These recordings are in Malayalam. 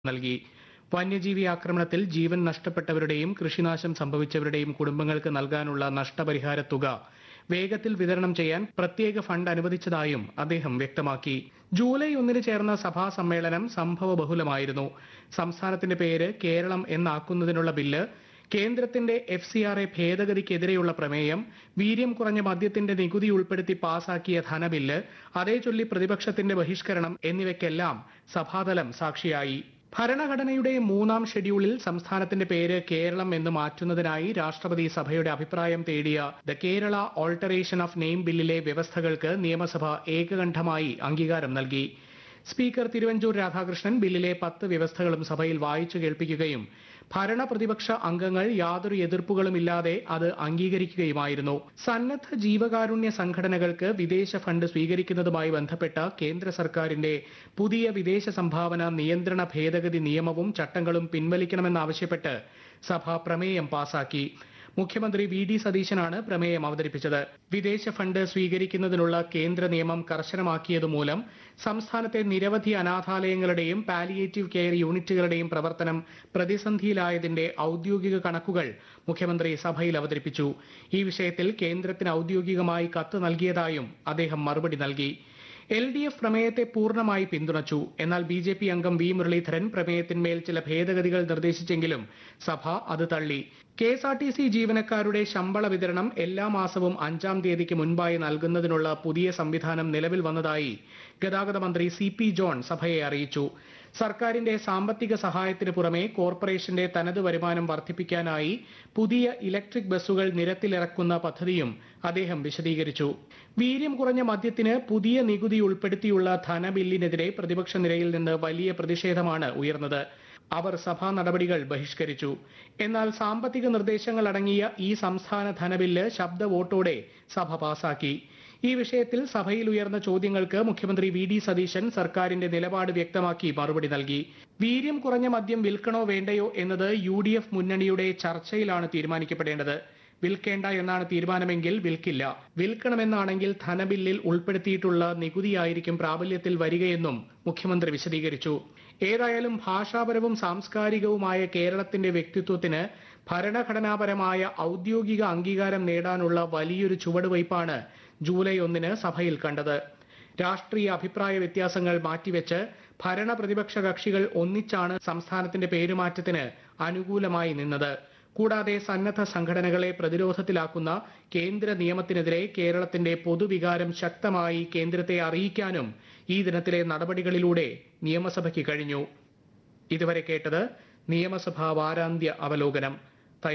നൽകി വന്യജീവി ആക്രമണത്തിൽ ജീവൻ നഷ്ടപ്പെട്ടവരുടെയും കൃഷിനാശം സംഭവിച്ചവരുടെയും കുടുംബങ്ങൾക്ക് നൽകാനുള്ള നഷ്ടപരിഹാര തുക വേഗത്തിൽ വിതരണം ചെയ്യാൻ പ്രത്യേക ഫണ്ട് അനുവദിച്ചതായും അദ്ദേഹം വ്യക്തമാക്കി ജൂലൈ ഒന്നിന് ചേർന്ന സഭാ സമ്മേളനം സംഭവ ബഹുലമായിരുന്നു സംസ്ഥാനത്തിന്റെ പേര് കേരളം എന്നാക്കുന്നതിനുള്ള ബില്ല് കേന്ദ്രത്തിന്റെ എഫ് സി ആർ എ ഭേദഗതിക്കെതിരെയുള്ള പ്രമേയം വീര്യം കുറഞ്ഞ മദ്യത്തിന്റെ നികുതി ഉൾപ്പെടുത്തി പാസാക്കിയ ധനബില്ല് അതേ ചൊല്ലി പ്രതിപക്ഷത്തിന്റെ ബഹിഷ്കരണം എന്നിവയ്ക്കെല്ലാം സഭാതലം സാക്ഷിയായി ഭരണഘടനയുടെ മൂന്നാം ഷെഡ്യൂളിൽ സംസ്ഥാനത്തിന്റെ പേര് കേരളം എന്ന് മാറ്റുന്നതിനായി രാഷ്ട്രപതി സഭയുടെ അഭിപ്രായം തേടിയ the Kerala alteration of name ബില്ലിലെ വ്യവസ്ഥകൾക്ക് നിയമസഭ ഏകകണ്ഠമായി അംഗീകാരം നൽകി സ്പീക്കർ തിരുവഞ്ചൂർ രാധാകൃഷ്ണൻ ബില്ലിലെ പത്ത് വ്യവസ്ഥകളും സഭയിൽ വായിച്ചു കേൾപ്പിക്കുകയും ഭരണ പ്രതിപക്ഷ അംഗങ്ങൾ യാതൊരു എതിർപ്പുകളുമില്ലാതെ അത് അംഗീകരിക്കുകയുമായിരുന്നു സന്നദ്ധ ജീവകാരുണ്യ സംഘടനകൾക്ക് വിദേശ ഫണ്ട് സ്വീകരിക്കുന്നതുമായി ബന്ധപ്പെട്ട കേന്ദ്ര സർക്കാരിന്റെ പുതിയ വിദേശ സംഭാവന നിയന്ത്രണ ഭേദഗതി നിയമവും ചട്ടങ്ങളും പിൻവലിക്കണമെന്നാവശ്യപ്പെട്ട് സഭ പ്രമേയം പാസാക്കി മുഖ്യമന്ത്രി വി ഡി സതീശനാണ് പ്രമേയം അവതരിപ്പിച്ചത് വിദേശ ഫണ്ട് സ്വീകരിക്കുന്നതിനുള്ള കേന്ദ്ര നിയമം കർശനമാക്കിയതുമൂലം സംസ്ഥാനത്തെ നിരവധി അനാഥാലയങ്ങളുടെയും പാലിയേറ്റീവ് കെയർ യൂണിറ്റുകളുടെയും പ്രവർത്തനം പ്രതിസന്ധിയിലായതിന്റെ ഔദ്യോഗിക കണക്കുകൾ മുഖ്യമന്ത്രി സഭയിൽ അവതരിപ്പിച്ചു ഈ വിഷയത്തിൽ കേന്ദ്രത്തിന് ഔദ്യോഗികമായി കത്ത് നൽകിയതായും അദ്ദേഹം മറുപടി നൽകി എൽ ഡി എഫ് പ്രമേയത്തെ പൂർണ്ണമായി പിന്തുണച്ചു എന്നാൽ ബി ജെ പി അംഗം വി മുരളീധരൻ പ്രമേയത്തിന്മേൽ ചില ഭേദഗതികൾ നിർദ്ദേശിച്ചെങ്കിലും സഭ അത് തള്ളി K S R T C ജീവനക്കാരുടെ ശമ്പള വിതരണം എല്ലാ മാസവും അഞ്ചാം തീയതിക്ക് മുൻപായി നൽകുന്നതിനുള്ള പുതിയ സംവിധാനം നിലവിൽ വന്നതായി ഗതാഗത മന്ത്രി സി പി ജോൺ സഭയെ അറിയിച്ചു സർക്കാരിന്റെ സാമ്പത്തിക സഹായത്തിന് പുറമെ കോർപ്പറേഷന്റെ തനത് വരുമാനം വർദ്ധിപ്പിക്കാനായി പുതിയ ഇലക്ട്രിക് ബസ്സുകൾ നിരത്തിലിറക്കുന്ന പദ്ധതിയും അദ്ദേഹം വിശദീകരിച്ചു വീര്യം കുറഞ്ഞ മദ്യത്തിന് പുതിയ നികുതി ഉൾപ്പെടുത്തിയുള്ള ധനബില്ലിനെതിരെ പ്രതിപക്ഷ നിരയിൽ നിന്ന് വലിയ പ്രതിഷേധമാണ് ഉയർന്നത് അവർ സഭാ നടപടികൾ ബഹിഷ്കരിച്ചു എന്നാൽ സാമ്പത്തിക നിർദ്ദേശങ്ങൾ അടങ്ങിയ ഈ സംസ്ഥാന ധനബില്ല് ശബ്ദ വോട്ടോടെ സഭ പാസാക്കി ഈ വിഷയത്തിൽ സഭയിൽ ഉയർന്ന ചോദ്യങ്ങൾക്ക് മുഖ്യമന്ത്രി വി ഡി സതീശൻ സർക്കാരിന്റെ നിലപാട് വ്യക്തമാക്കി മറുപടി നൽകി വീര്യം കുറഞ്ഞ മദ്യം വിൽക്കണോ വേണ്ടയോ എന്നത് യു ഡി എഫ് മുന്നണിയുടെ ചർച്ചയിലാണ് തീരുമാനിക്കപ്പെടേണ്ടത് വിൽക്കേണ്ട എന്നാണ് തീരുമാനമെങ്കിൽ വിൽക്കില്ല വിൽക്കണമെന്നാണെങ്കിൽ ധനബില്ലിൽ ഉൾപ്പെടുത്തിയിട്ടുള്ള നികുതിയായിരിക്കും പ്രാബല്യത്തിൽ വരികയെന്നും മുഖ്യമന്ത്രി വിശദീകരിച്ചു ഏതായാലും ഭാഷാപരവും സാംസ്കാരികവുമായ കേരളത്തിന്റെ വ്യക്തിത്വത്തിന് ഭരണഘടനാപരമായ ഔദ്യോഗിക അംഗീകാരം നേടാനുള്ള വലിയൊരു ചുവടുവയ്പാണ് ജൂലൈ ഒന്നിന് സഭയിൽ കണ്ടത് രാഷ്ട്രീയ അഭിപ്രായ വ്യത്യാസങ്ങൾ മാറ്റിവെച്ച് ഭരണ പ്രതിപക്ഷ കക്ഷികൾ ഒന്നിച്ചാണ് സംസ്ഥാനത്തിന്റെ പേരുമാറ്റത്തിന് അനുകൂലമായി നിന്നത് കൂടാതെ സന്നദ്ധ സംഘടനകളെ പ്രതിരോധത്തിലാക്കുന്ന കേന്ദ്ര നിയമത്തിനെതിരെ കേരളത്തിന്റെ പൊതുവികാരം ശക്തമായി കേന്ദ്രത്തെ അറിയിക്കാനും ഈ ദിനത്തിലെ നടപടികളിലൂടെ നിയമസഭയ്ക്ക് കഴിഞ്ഞു ഇതുവരെ കേട്ടത് നിയമസഭാ വാരാന്ത്യ അവലോകനം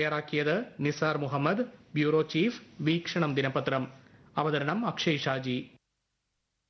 തയ്യാറാക്കിയത് നിസാർ മുഹമ്മദ് ബ്യൂറോ ചീഫ് വീക്ഷണം ദിനപത്രം അവതരണം അക്ഷയ് ഷാജി